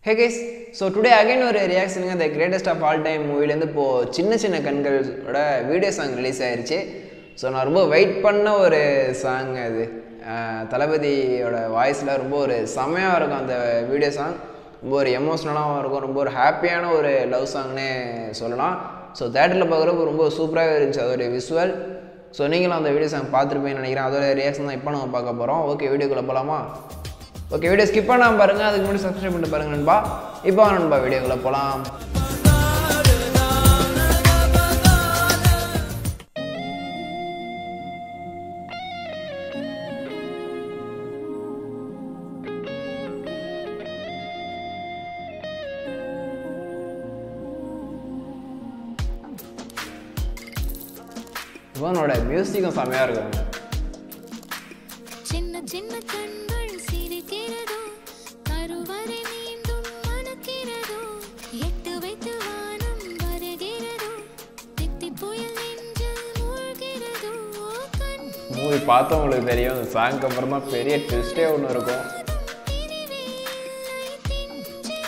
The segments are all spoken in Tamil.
ஹே கேஸ் ஸோ டுடே அகைன் ஒரு ரியாக்ஷனுங்க the greatest of all time மூவிலேருந்து இப்போது சின்ன சின்ன கண்களோட வீடியோ சாங் ரிலீஸ் ஆயிருச்சு ஸோ நான் ரொம்ப வெயிட் பண்ண ஒரு சாங் அது அஹ் தளபதியோட வாய்ஸில் ரொம்ப ஒரு செமையாக இருக்கும் அந்த வீடியோ சாங் ரொம்ப ஒரு எமோஷ்னலாகவும் இருக்கும் ரொம்ப ஒரு ஹாப்பியான ஒரு லவ் சாங்னே சொல்லலாம் ஸோ தேட்டரில் பார்க்குறப்ப ரொம்ப சூப்பராகவே இருந்துச்சு அதோடைய விஷுவல் ஸோ நீங்களும் அந்த வீடியோ சாங் பார்த்துருப்பீங்கன்னு நினைக்கிறேன் அதோட ரியாக்ஷன் தான் இப்போ நம்ம பார்க்க போகிறோம் ஓகே வீடியோக்குள்ளே போகலாமா ஓகே வீடியோ ஸ்கிப் பண்ணாமல் பாருங்கள் அதுக்கு முன்னாடி சப்ஸ்கிரைப் பண்ணிட்டு பாருங்க நண்பா இப்போ வாங்க நண்பா வீடியோக்குள்ளே போகலாம் இவனோட மியூசிக்கும் செம்மையாக இருக்கும் சின்ன சின்ன கண்கள் சிரிக்கிறதோ கருவறை மீண்டும் மணக்கிறதோ எட்டு வைத்து வானம் வருகிறதோ தித்தி புயல் நெஞ்சில் மூழ்கிறதோ கண் மூவி பார்த்தவங்களுக்கு தெரியும் இந்த சாங்க்கு அப்புறம் தான் பெரிய ட்விஸ்டே ஒன்று இருக்கும் பிரிவே இல்லை பிஞ்சே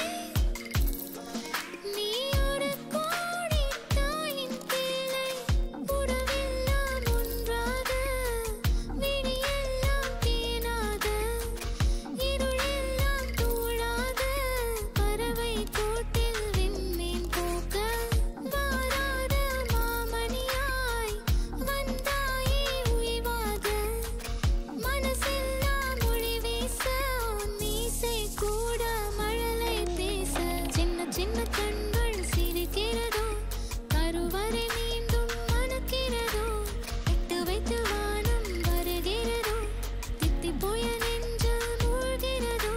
நீ ஒரு கோடி தாயின் பிள்ளை உறவெல்லாம் ஒன்றாக விழியெல்லாம் தேனாக இருளெல்லாம் தூளாக பறவை கூட்டில் விண்மீன் போக்க வாராத மாமணியாய் வந்தாயே உய்வாக மனசெல்லாம் மொழி வீச உன் மீசை கூட மழலை பேச சின்ன சின்ன கண்கள் சிரிக்கிறதோ கருவறை மீண்டும் மணக்கிறதோ எட்டு வைத்து வானம் வருகிறதோ தித்தி போய நெஞ்சில் மூழ்கிறதோ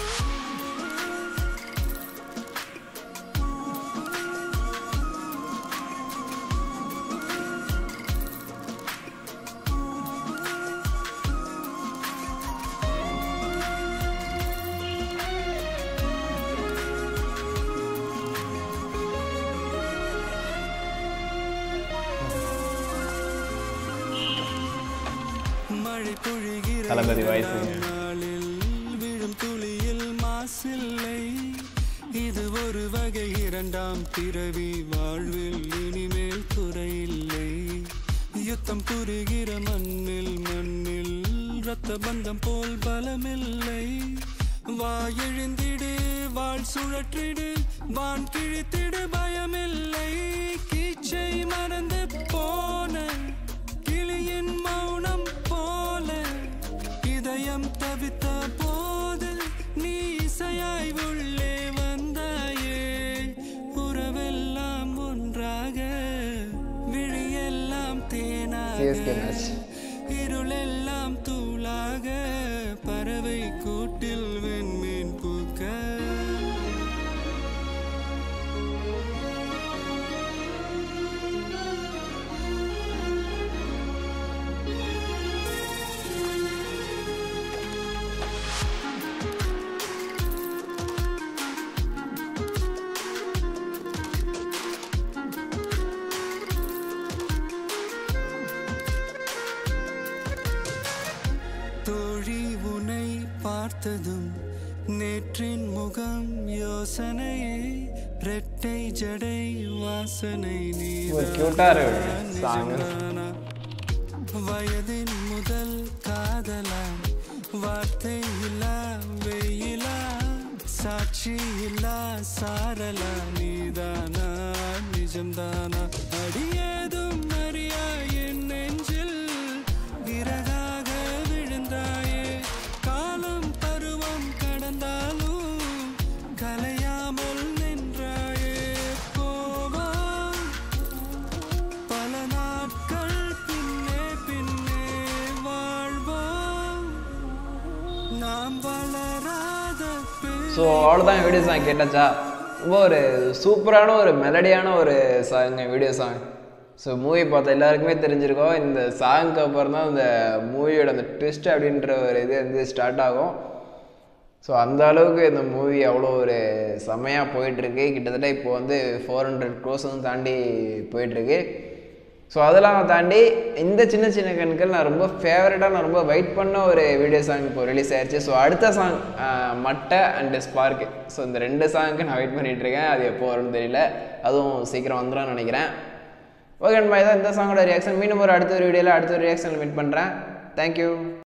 மழை பொழிகிற தளபதி வாய்ஸுங்க நாளில் விழும் துளியில் மாசில்லை இது ஒரு வகை இரண்டாம் பிறவி வாழ்வில் இனிமேல் குறையில்லை யுத்தம் புரிகிற மண்ணில் மண்ணில் ரத்த பந்தம் போல் பலமில்லை வா எழுந்திடு வாழ் சுழற்றிடு வான் கிழித்திடு பயமில்லை கீச்சை மறந்து போன கிளியின் மௌனம் போல இதயம் தவித்த போது நீ இசையாய் உள்ளே வந்தாயே உறவெல்லாம் ஒன்றாக விழியெல்லாம் சிஎஸ்கே தேனாக மேட்ச் இருளெல்லாம் தூளாக பறவை கூட்டில் வெண்மீன் பூக்க தோழி உனை பார்த்ததும் நேற்றின் முகம் யோசனையே ரெட்டை ஜடை வாசனை நீ க்யூட்டாக இருக்கு சாங் வயதின் முதல் காதலா வார்த்தை இல்லா வெயிலா சாட்சி இல்லா சாரலா நீதானா நிஜம்தானா அடியேதும் அறியா என் நெஞ்சில் விறகாக விழுந்தாயே காலம் பருவம் கடந்தாலும் கலையாமல் நின்றாயே போவோம் பல நாட்கள் பின்னே பின்னே வாழ்வோம் நாம் வளராத ஸோ அவ்வளோதான் வீடியோ சாங் கேட்டாச்சா ரொம்ப ஒரு சூப்பரான ஒரு மெலடியான ஒரு song video song so movie பார்த்த எல்லாருக்குமே தெரிஞ்சிருக்கோம் இந்த சாங்க்கு அப்புறம் தான் இந்த மூவியோட அந்த ட்விஸ்ட் அப்படின்ற ஒரு இது வந்து ஸ்டார்ட் ஆகும் ஸோ அந்த அளவுக்கு இந்த மூவி அவ்வளோ ஒரு செமையாக போயிட்டுருக்கு கிட்டத்தட்ட இப்போ வந்து ஃபோர் ஹண்ட்ரட் க்ரோஸ் வந்து தாண்டி போயிட்டுருக்கு ஸோ அதெல்லாம் தாண்டி இந்த சின்ன சின்ன கண்கள் நான் ரொம்ப ஃபேவரட்டாக நான் ரொம்ப வெயிட் பண்ண ஒரு வீடியோ சாங் இப்போ ரிலீஸ் ஆயிடுச்சு ஸோ அடுத்த song Matta and spark so இந்த ரெண்டு சாங்க்கு நான் வெயிட் பண்ணிட்டு இருக்கேன் அது எப்போ வரும்னு தெரியல அதுவும் சீக்கிரம் வந்துடும் நினைக்கிறேன் ஓகே பாய் தான் இந்த சாங்கோட ரியாக்ஷன் மீண்டும் ஒரு அடுத்த ஒரு வீடியோவில் அடுத்த ஒரு ரியாக்ஷனில் மீட் பண்ணுறேன் தேங்க்யூ